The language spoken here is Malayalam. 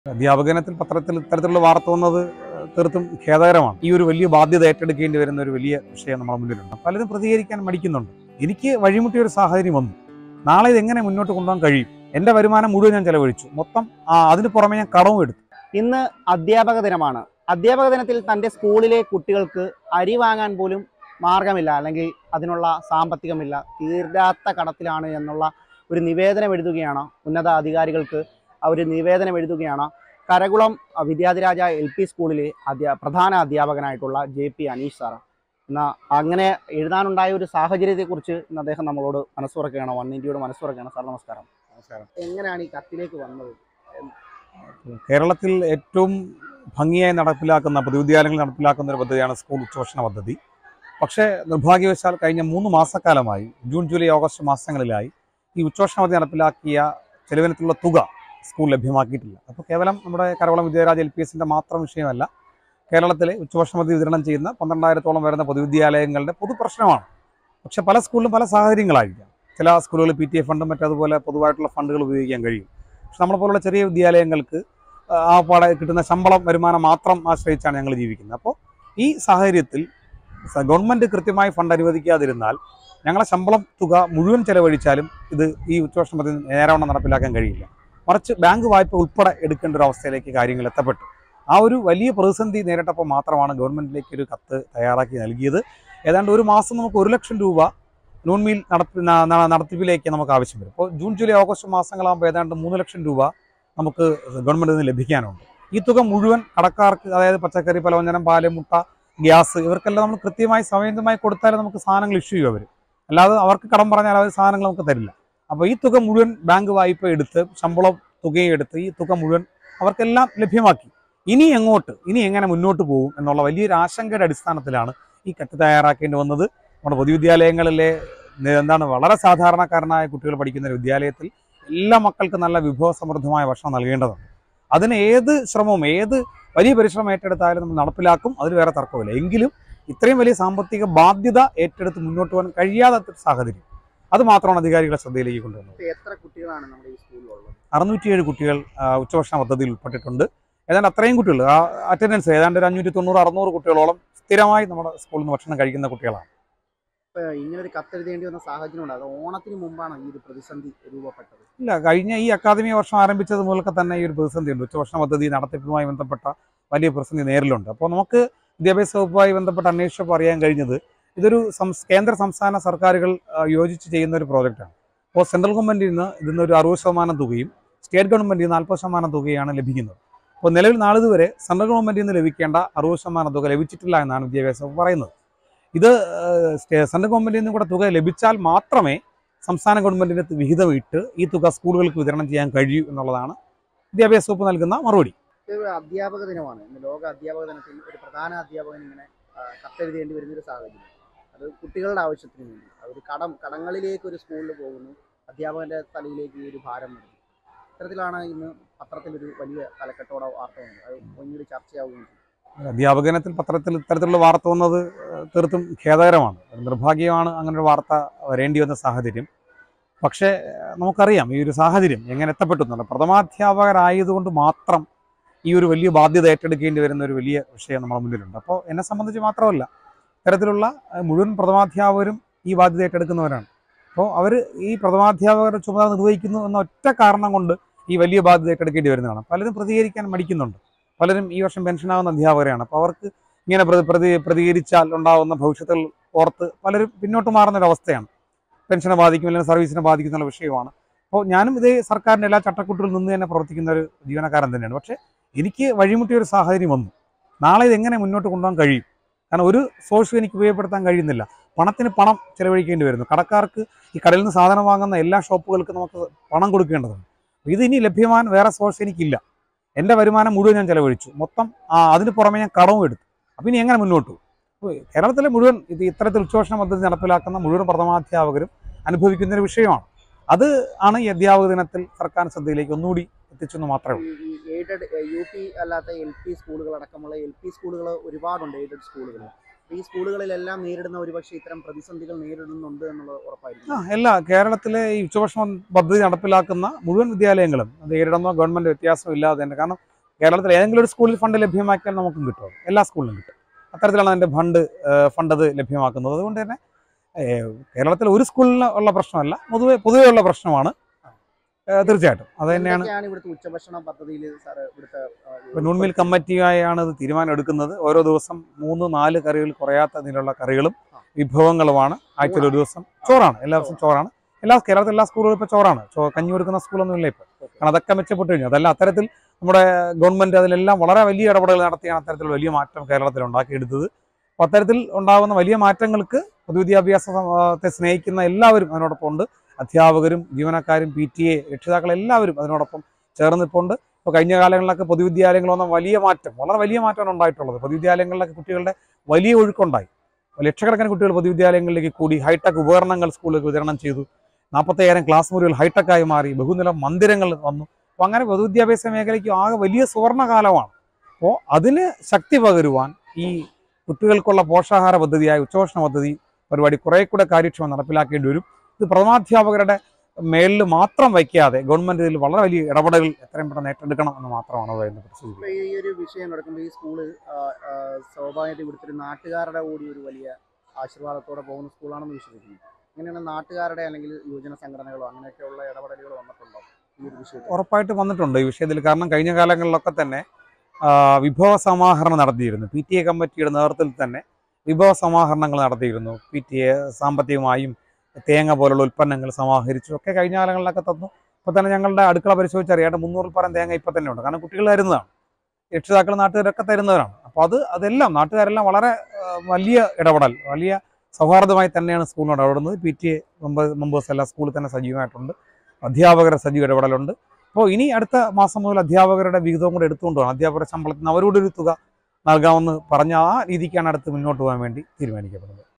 അധ്യാപകനത്തിൽ പത്രത്തിൽ ഇത്തരത്തിലുള്ള വാർത്ത വന്നത് ഏഹ്, തീർത്തും ഖേദകരമാണ് ഈ ഒരു വലിയ ബാധ്യത ഏറ്റെടുക്കേണ്ടി വരുന്ന ഒരു വലിയ വിഷയം നമ്മുടെ മുന്നിലുണ്ട് പലരും പ്രതികരിക്കാൻ മടിക്കുന്നുണ്ട് എനിക്ക് വഴിമുട്ടിയ ഒരു സാഹചര്യം വന്നു നാളെ ഇത് എങ്ങനെ മുന്നോട്ട് കൊണ്ടുപോകാൻ കഴിയും എന്റെ വരുമാനം മുഴുവൻ ഞാൻ ചെലവഴിച്ചു മൊത്തം ആ, അതിന് പുറമെ ഞാൻ കടവും എടുത്തു ഇന്ന് അധ്യാപക ദിനമാണ് അധ്യാപക ദിനത്തിൽ തൻ്റെ സ്കൂളിലെ കുട്ടികൾക്ക് അരി വാങ്ങാൻ പോലും മാർഗമില്ല അല്ലെങ്കിൽ അതിനുള്ള സാമ്പത്തികമില്ല തീരാത്ത കടത്തിലാണ് എന്നുള്ള ഒരു നിവേദനം എഴുതുകയാണ് ഉന്നത അധികാരികൾക്ക് അവർ നിവേദനം എഴുതുകയാണ് കരകുളം അഹ്, വിദ്യാധിരാജ എൽ പി സ്കൂളിലെ അധ്യാ പ്രധാന അധ്യാപകനായിട്ടുള്ള ജെ പി അനീഷ് സാറ് എന്നാൽ അങ്ങനെ എഴുതാനുണ്ടായ ഒരു സാഹചര്യത്തെക്കുറിച്ച് ഇന്ന് അദ്ദേഹം നമ്മളോട് മനസ്സ് തുറക്കുകയാണ് വൺ ഇന്ത്യയോട് മനസ്സ് തുറക്കുകയാണ് സാർ നമസ്കാരം നമസ്കാരം എങ്ങനെയാണ് ഈ കത്തിലേക്ക് വന്നത് കേരളത്തിൽ ഏറ്റവും ഭംഗിയായി നടപ്പിലാക്കുന്ന പൊതുവിദ്യാലയങ്ങളിൽ നടപ്പിലാക്കുന്ന ഒരു പദ്ധതിയാണ് സ്കൂൾ ഉച്ചഭക്ഷണ പദ്ധതി പക്ഷേ നിർഭാഗ്യവശാൽ കഴിഞ്ഞ മൂന്ന് മാസക്കാലമായി ജൂൺ ജൂലൈ ഓഗസ്റ്റ് മാസങ്ങളിലായി ഈ ഉച്ചഭക്ഷണ പദ്ധതി നടപ്പിലാക്കിയ ചെലവിനത്തിലുള്ള തുക സ്കൂൾ ലഭ്യമാക്കിയിട്ടില്ല അപ്പോൾ കേവലം നമ്മുടെ കരവളം വിദ്യാരാജ് എൽ പി എസിൻ്റെ മാത്രം വിഷയമല്ല കേരളത്തിലെ ഉച്ചഭക്ഷണ പദ്ധതി വിതരണം ചെയ്യുന്ന പന്ത്രണ്ടായിരത്തോളം വരുന്ന പൊതുവിദ്യാലയങ്ങളുടെ പൊതു പ്രശ്നമാണ് പക്ഷേ പല സ്കൂളിലും പല സാഹചര്യങ്ങളായിരിക്കാം ചില സ്കൂളുകളിൽ പി ടി എ ഫണ്ടും മറ്റതുപോലെ പൊതുവായിട്ടുള്ള ഫണ്ടുകൾ ഉപയോഗിക്കാൻ കഴിയും പക്ഷെ നമ്മളെ പോലുള്ള ചെറിയ വിദ്യാലയങ്ങൾക്ക് ആ, ആ പാടെ കിട്ടുന്ന ശമ്പളം വരുമാനം മാത്രം ആശ്രയിച്ചാണ് ഞങ്ങൾ ജീവിക്കുന്നത് അപ്പോൾ ഈ സാഹചര്യത്തിൽ സ- ഗവൺമെൻറ് കൃത്യമായി ഫണ്ട് അനുവദിക്കാതിരുന്നാൽ ഞങ്ങളെ ശമ്പളം തുക മുഴുവൻ ചെലവഴിച്ചാലും ഇത് ഈ ഉച്ചഭക്ഷണ പദ്ധതി നേരവണ്ണം നടപ്പിലാക്കാൻ കഴിയില്ല മറിച്ച് ബാങ്ക് വായ്പ ഉൾപ്പെടെ എടുക്കേണ്ട ഒരു അവസ്ഥയിലേക്ക് കാര്യങ്ങൾ എത്തപ്പെട്ടു ആ ഒരു വലിയ പ്രതിസന്ധി നേരിട്ടപ്പോൾ മാത്രമാണ് ഗവൺമെൻറ്റിലേക്ക് ഒരു കത്ത് തയ്യാറാക്കി നൽകിയത് ഏതാണ്ട് ഒരു മാസം നമുക്ക് ഒരു ലക്ഷം രൂപ നോൺ മീൽ നടപ്പി ന- ന- നടത്തിപ്പിലേക്ക് നമുക്ക് ആവശ്യം വരും അപ്പോൾ ജൂൺ ജൂലൈ ഓഗസ്റ്റ് മാസങ്ങളാകുമ്പോൾ ഏതാണ്ട് മൂന്ന് ലക്ഷം രൂപ നമുക്ക് ഗവൺമെൻറ്റിൽ നിന്ന് ലഭിക്കാനുണ്ട് ഈ തുക മുഴുവൻ കടക്കാർക്ക് അതായത് പച്ചക്കറി പലവ്യഞ്ജനം പാല് മുട്ട ഗ്യാസ് ഇവർക്കെല്ലാം നമ്മൾ കൃത്യമായി സമയമായി കൊടുത്താലേ നമുക്ക് സാധനങ്ങൾ ഇഷ്യൂ ചെയ്യും അവർ അല്ലാതെ അവർക്ക് കടം പറഞ്ഞാൽ അവർ സാധനങ്ങൾ നമുക്ക് തരില്ല അപ്പോൾ ഈ തുക മുഴുവൻ ബാങ്ക് വായ്പ എടുത്ത് ശമ്പളം തുകയും എടുത്ത് ഈ തുക മുഴുവൻ അവർക്കെല്ലാം ലഭ്യമാക്കി ഇനി എങ്ങോട്ട് ഇനി എങ്ങനെ മുന്നോട്ട് പോകും എന്നുള്ള വലിയൊരു ആശങ്കയുടെ അടിസ്ഥാനത്തിലാണ് ഈ കത്ത് തയ്യാറാക്കേണ്ടി വന്നത് നമ്മുടെ പൊതുവിദ്യാലയങ്ങളിലെ ന- എന്താണ് വളരെ സാധാരണക്കാരനായ കുട്ടികൾ പഠിക്കുന്ന ഒരു വിദ്യാലയത്തിൽ എല്ലാ മക്കൾക്കും നല്ല വിഭവസമൃദ്ധമായ ഭക്ഷണം നൽകേണ്ടതുണ്ട് അതിന് ഏത് ശ്രമവും ഏത് വലിയ പരിശ്രമം ഏറ്റെടുത്താലും നമ്മൾ നടപ്പിലാക്കും അതിൽ വേറെ തർക്കമില്ല എങ്കിലും ഇത്രയും വലിയ സാമ്പത്തിക ബാധ്യത ഏറ്റെടുത്ത് മുന്നോട്ട് പോകാൻ കഴിയാത്ത ഒരു സാഹചര്യം അത് മാത്രമാണ് അധികാരികളെ ശ്രദ്ധയിലേക്ക് കൊണ്ടുവന്നത് ഇപ്പൊ എത്ര കുട്ടികളാണ് നമ്മുടെ ഈ സ്കൂളിലുള്ളത് അറുന്നൂറ്റിയേഴ് കുട്ടികൾ ആ, ഉച്ചഭക്ഷണ പദ്ധതിയിൽ ഉൾപ്പെട്ടിട്ടുണ്ട് ഏതാണ്ട് അത്രയും കുട്ടികൾ ആ അറ്റൻഡൻസ് ഏതാണ്ട് ഒരു അഞ്ഞൂറ്റി തൊണ്ണൂറ് അറുന്നൂറ് കുട്ടികളോളം സ്ഥിരമായി നമ്മുടെ സ്കൂളിൽ നിന്ന് ഭക്ഷണം കഴിക്കുന്ന കുട്ടികളാണ് ഇപ്പൊ ഇങ്ങനെ ഒരു കത്തെഴുതേണ്ടി വന്ന സാഹചര്യം ഉണ്ട് അത് ഓണത്തിന് മുമ്പാണ് ഈ ഒരു പ്രതിസന്ധി രൂപപ്പെട്ടത് ഇല്ല കഴിഞ്ഞ ഈ അക്കാദമി വർഷം ആരംഭിച്ചത് മുതലൊക്കെ തന്നെ ഈ ഒരു പ്രതിസന്ധി ഉണ്ട് ഉച്ചഭക്ഷണ പദ്ധതി നടത്തിപ്പുമായി ബന്ധപ്പെട്ട വലിയ പ്രതിസന്ധി നേരിലുണ്ട് അപ്പോൾ നമുക്ക് വിദ്യാഭ്യാസ വകുപ്പുമായി ബന്ധപ്പെട്ട് അന്വേഷിച്ചപ്പോൾ അറിയാൻ കഴിഞ്ഞത് ഇതൊരു സംസ് കേന്ദ്ര സംസ്ഥാന സർക്കാരുകൾ ആ, യോജിച്ച് ചെയ്യുന്ന ഒരു പ്രോജക്റ്റാണ് അപ്പോൾ സെൻട്രൽ ഗവൺമെൻറ്റിൽ നിന്ന് ഇതിന് ഒരു അറുപത് ശതമാനം തുകയും സ്റ്റേറ്റ് ഗവൺമെൻറ്റിൽ നിന്ന് നാൽപ്പത് ശതമാനം തുകയാണ് ലഭിക്കുന്നത് അപ്പോൾ നിലവിൽ നാളിതുവരെ സെൻട്രൽ ഗവൺമെൻറ്റിൽ നിന്ന് ലഭിക്കേണ്ട അറുപത് ശതമാനം തുക ലഭിച്ചിട്ടില്ല എന്നാണ് വിദ്യാഭ്യാസ വകുപ്പ് പറയുന്നത് ഇത് ഏഹ്, സ്റ്റേ- സെൻട്രൽ ഗവൺമെൻറ്റിൽ നിന്നും കൂടെ തുക ലഭിച്ചാൽ മാത്രമേ സംസ്ഥാന ഗവൺമെൻറ്റിന് വിഹിതം ഇട്ട് ഈ തുക സ്കൂളുകൾക്ക് വിതരണം ചെയ്യാൻ കഴിയൂ എന്നുള്ളതാണ് വിദ്യാഭ്യാസ വകുപ്പ് നൽകുന്ന മറുപടി ഇത് ഒരു അധ്യാപക ദിനമാണ് ഇന്ന് ലോക അധ്യാപക ദിനത്തിൽ ഒരു പ്രധാന അധ്യാപകൻ ഇങ്ങനെ ആ, കത്തെഴുതേണ്ടി വരുന്ന ഒരു സാഹചര്യം അത് കുട്ടികളുടെ ആവശ്യത്തിന് വേണ്ടി അവർ കടം കടങ്ങളിലേക്ക് ഒരു സ്കൂളിൽ പോകുന്നു അധ്യാപകന്റെ തലയിലേക്ക് ഈ ഒരു ഭാരം വരുന്നു ഇത്തരത്തിലാണ് ഇന്ന് പത്രത്തിലൊരു വലിയ തലക്കെട്ടോടെ വാർത്ത വന്നത് അത് പിന്നീട് ചർച്ചയാവുകയും ചെയ്തു അധ്യാപകനത്തിൽ പത്രത്തിൽ ഇത്തരത്തിലുള്ള വാർത്ത വന്നത് ഏഹ്, തീർത്തും ഖേദകരമാണ് നിർഭാഗ്യമാണ് അങ്ങനെ ഒരു വാർത്ത വരേണ്ടി വന്ന സാഹചര്യം പക്ഷേ ഏഹ്, നമുക്കറിയാം ഈ ഒരു സാഹചര്യം എങ്ങനെ എത്തപ്പെട്ടു എന്നുള്ള പ്രഥമാധ്യാപകരായതുകൊണ്ട് മാത്രം ഈ ഒരു വലിയ ബാധ്യത ഏറ്റെടുക്കേണ്ടി വരുന്ന ഒരു വലിയ വിഷയം നമ്മുടെ മുന്നിലുണ്ട് അപ്പോൾ എന്നെ സംബന്ധിച്ച് മാത്രമല്ല ഇത്തരത്തിലുള്ള ഏഹ്, മുഴുവൻ പ്രഥമാധ്യാപകരും ഈ ബാധ്യത ഏറ്റെടുക്കുന്നവരാണ് അപ്പോൾ അവർ ഈ പ്രഥമാധ്യാപകരുടെ ചുമതല നിർവഹിക്കുന്നു എന്ന ഒറ്റ കാരണം കൊണ്ട് ഈ വലിയ ബാധ്യത ഏറ്റെടുക്കേണ്ടി വരുന്നതാണ് പലരും പ്രതികരിക്കാൻ മടിക്കുന്നുണ്ട് പലരും ഈ വർഷം പെൻഷനാകുന്ന അധ്യാപകരാണ് അപ്പോൾ അവർക്ക് ഇങ്ങനെ പ്രതി പ്രതി പ്രതികരിച്ചാൽ ഉണ്ടാകുന്ന ഭവിഷ്യത്തുകൾ ഓർത്ത് പലരും പിന്നോട്ട് മാറുന്ന ഒരു അവസ്ഥയാണ് പെൻഷനെ ബാധിക്കും അല്ലെങ്കിൽ സർവീസിനെ ബാധിക്കുന്ന വിഷയമാണ് അപ്പോൾ ഞാനും ഇതേ സർക്കാരിൻ്റെ എല്ലാ ചട്ടക്കൂട്ടുകളിൽ നിന്ന് തന്നെ പ്രവർത്തിക്കുന്ന ഒരു ജീവനക്കാരൻ തന്നെയാണ് പക്ഷേ എനിക്ക് വഴിമുട്ടിയ ഒരു സാഹചര്യം വന്നു നാളെ ഇത് എങ്ങനെ മുന്നോട്ട് കൊണ്ടുപോകാൻ കഴിയും കാരണം ഒരു സോഴ്സും എനിക്ക് ഉപയോഗപ്പെടുത്താൻ കഴിയുന്നില്ല പണത്തിന് പണം ചെലവഴിക്കേണ്ടി വരുന്നു കടക്കാർക്ക് ഈ കടയിൽ നിന്ന് സാധനം വാങ്ങുന്ന എല്ലാ ഷോപ്പുകൾക്കും നമുക്ക് പണം കൊടുക്കേണ്ടതുണ്ട് ഇത് ഇനി ലഭ്യമാൻ വേറെ സോഴ്സ് എനിക്കില്ല എൻ്റെ വരുമാനം മുഴുവൻ ഞാൻ ചെലവഴിച്ചു മൊത്തം ആ, അതിന് പുറമെ ഞാൻ കടവും എടുത്തു അപ്പം ഇനി എങ്ങനെ മുന്നോട്ട് പോകും അപ്പോൾ കേരളത്തിലെ മുഴുവൻ ഇത് ഇത്തരത്തിൽ ഉച്ചഭക്ഷണ പദ്ധതി നടപ്പിലാക്കുന്ന മുഴുവൻ പ്രഥമാധ്യാപകരും അനുഭവിക്കുന്ന ഒരു വിഷയമാണ് അത് ആണ് ഈ അധ്യാപക ദിനത്തിൽ സർക്കാർ ശ്രദ്ധയിലേക്ക് ഒന്നുകൂടി എത്തിച്ചെന്ന് മാത്രമേ ഉള്ളൂ ഈ എയ്ഡഡ് യു പി അല്ലാത്ത എൽ പി സ്കൂളുകൾ അടക്കമുള്ള എൽ പി സ്കൂളുകൾ ഒരുപാടുണ്ട് എയ്ഡഡ് സ്കൂളുകൾ ഈ സ്കൂളുകളിലെല്ലാം നേരിടുന്ന ഒരുപക്ഷെ ഇത്തരം പ്രതിസന്ധികൾ നേരിടുന്നുണ്ട് എന്നുള്ളത് ആ ഉറപ്പായിരിക്കും എല്ലാ കേരളത്തിലെ ഈ ഉച്ചഭക്ഷണ പദ്ധതി നടപ്പിലാക്കുന്ന മുഴുവൻ വിദ്യാലയങ്ങളും അത് ഏരിടുന്ന ഗവൺമെൻറ് വ്യത്യാസമില്ലാതെ തന്നെ കാരണം കേരളത്തിൽ ഏതെങ്കിലും ഒരു സ്കൂളിൽ ഫണ്ട് ലഭ്യമാക്കിയാൽ നമുക്കും കിട്ടും എല്ലാ സ്കൂളിലും കിട്ടും അത്തരത്തിലാണ് അതിൻ്റെ ഫണ്ട് ഫണ്ട് അത് ലഭ്യമാക്കുന്നത് അതുകൊണ്ട് തന്നെ ഏഹ്, കേരളത്തിൽ ഒരു സ്കൂളിൽ ഉള്ള പ്രശ്നമല്ല പൊതുവെ പൊതുവെ ഉള്ള പ്രശ്നമാണ് ഏഹ്, തീർച്ചയായിട്ടും അത് തന്നെയാണ് എന്തൊക്കെയാണ് ഇവിടുത്തെ ഉച്ചഭക്ഷണ പദ്ധതിയിൽ സാർ ഇവിടുത്തെ ആ, ഒരു ഇപ്പൊ നൂൺമിൽ കമ്മിറ്റിയായാണ് ഇത് തീരുമാനം എടുക്കുന്നത് ഓരോ ദിവസം മൂന്ന് നാല് കറികൾ കുറയാത്ത ഇതിലുള്ള കറികളും വിഭവങ്ങളുമാണ് ആഴ്ചയിൽ ഒരു ദിവസം ചോറാണ് എല്ലാ ദിവസവും ചോറാണ് എല്ലാ കേരളത്തിൽ എല്ലാ സ്കൂളുകളും ഇപ്പോൾ ചോറാണ് ചോ കഞ്ഞി കൊടുക്കുന്ന സ്കൂളൊന്നും ഇല്ല ഇപ്പോൾ കാരണം അതൊക്കെ മെച്ചപ്പെട്ട് കഴിഞ്ഞു അതല്ല അത്തരത്തിൽ നമ്മുടെ ഗവൺമെന്റ് അതിലെല്ലാം വളരെ വലിയ ഇടപെടലുകൾ നടത്തിയാണ് അത്തരത്തിൽ വലിയ മാറ്റം കേരളത്തിൽ ഉണ്ടാക്കിയെടുത്തത് അപ്പോൾ അത്തരത്തിൽ ഉണ്ടാകുന്ന വലിയ മാറ്റങ്ങൾക്ക് പൊതുവിദ്യാഭ്യാസത്തെ സ്നേഹിക്കുന്ന എല്ലാവരും അതിനോടൊപ്പം ഉണ്ട് അധ്യാപകരും ജീവനക്കാരും പി ടി എ രക്ഷിതാക്കൾ എല്ലാവരും അതിനോടൊപ്പം ചേർന്നിപ്പുണ്ട് ഇപ്പോൾ കഴിഞ്ഞ കാലങ്ങളിലൊക്കെ പൊതുവിദ്യാലയങ്ങൾ വന്ന വലിയ മാറ്റം വളരെ വലിയ മാറ്റമാണ് ഉണ്ടായിട്ടുള്ളത് പൊതുവിദ്യാലയങ്ങളിലൊക്കെ കുട്ടികളുടെ വലിയ ഒഴുക്കുണ്ടായി ലക്ഷക്കണക്കിന് കുട്ടികൾ പൊതുവിദ്യാലയങ്ങളിലേക്ക് കൂടി ഹൈടെക് ഉപകരണങ്ങൾ സ്കൂളുകൾക്ക് വിതരണം ചെയ്തു നാൽപ്പത്തയ്യായിരം ക്ലാസ് മുറികൾ ഹൈടെക്കായി മാറി ബഹുനില മന്ദിരങ്ങൾ വന്നു അപ്പോൾ അങ്ങനെ പൊതുവിദ്യാഭ്യാസ മേഖലയ്ക്ക് ആകെ വലിയ സുവർണകാലമാണ് അപ്പോൾ അതിന് ശക്തി പകരുവാൻ ഈ കുട്ടികൾക്കുള്ള പോഷാഹാര പദ്ധതിയായ ഉച്ചഭക്ഷണ പദ്ധതി പരിപാടി കുറെ കൂടെ കാര്യക്ഷമം നടപ്പിലാക്കേണ്ടി വരും ഇത് പ്രഥമാധ്യാപകരുടെ മേളിൽ മാത്രം വയ്ക്കാതെ ഗവൺമെന്റ് ഇതിൽ വളരെ വലിയ ഇടപെടലുകൾ എത്രയും പെട്ടെന്ന് ഏറ്റെടുക്കണം എന്ന് മാത്രമാണ് പറയുന്നത് പ്രസിദ്ധി ഇപ്പൊ ഈ ഒരു വിഷയം നടക്കുമ്പോൾ ഈ സ്കൂള് ആ, ആ, സ്വാഭാവികമായിട്ട് ഇവിടുത്തെ ഒരു നാട്ടുകാരുടെ കൂടി ഒരു വലിയ ആശീർവാദത്തോടെ പോകുന്ന സ്കൂളാണെന്ന് വിശ്വസിക്കുന്നു അങ്ങനെയാണ് നാട്ടുകാരുടെ അല്ലെങ്കിൽ യുവജന സംഘടനകളോ അങ്ങനെയൊക്കെയുള്ള ഇടപെടലുകൾ വന്നിട്ടുണ്ടോ ഈ ഒരു വിഷയത്തിൽ ഉറപ്പായിട്ട് വന്നിട്ടുണ്ട് ഈ വിഷയത്തിൽ കാരണം കഴിഞ്ഞ കാലങ്ങളിലൊക്കെ തന്നെ ആ, വിഭവ സമാഹരണം നടത്തിയിരുന്നു പി ടി എ കമ്മിറ്റിയുടെ നേതൃത്വത്തിൽ തന്നെ വിഭവ സമാഹരണങ്ങൾ നടത്തിയിരുന്നു പി ടി എ സാമ്പത്തികമായും തേങ്ങ പോലുള്ള ഉൽപ്പന്നങ്ങൾ സമാഹരിച്ചു ഒക്കെ കഴിഞ്ഞ കാലങ്ങളിലൊക്കെ തന്നു ഇപ്പോൾ തന്നെ ഞങ്ങളുടെ അടുക്കള പരിശോധിച്ചറിയാണ്ട് മുന്നൂറിൽ പരം തേങ്ങ ഇപ്പം തന്നെ ഉണ്ട് കാരണം കുട്ടികൾ തരുന്നതാണ് രക്ഷിതാക്കൾ നാട്ടുകാരൊക്കെ തരുന്നവരാണ് അപ്പോൾ അത് അതെല്ലാം നാട്ടുകാരെല്ലാം വളരെ ആ, വലിയ ഇടപെടൽ വലിയ സൗഹാർദ്ദമായി തന്നെയാണ് സ്കൂളിനോട് ഇടപെടുന്നത് പി ടി എ മെമ്പേഴ്സ് എല്ലാം സ്കൂളിൽ തന്നെ സജീവമായിട്ടുണ്ട് അധ്യാപകരുടെ സജീവ ഇടപെടലുണ്ട് അപ്പോൾ ഇനി അടുത്ത മാസം മുതൽ അധ്യാപകരുടെ വിഹിതവും കൂടെ എടുത്തുകൊണ്ട് വേണം അധ്യാപകരുടെ ശമ്പളത്തിന് അവരോടൊരു തുക നൽകാമെന്ന് പറഞ്ഞ ആ രീതിക്കാണ് അടുത്ത് മുന്നോട്ട് പോകാൻ വേണ്ടി തീരുമാനിക്കപ്പെടുന്നത്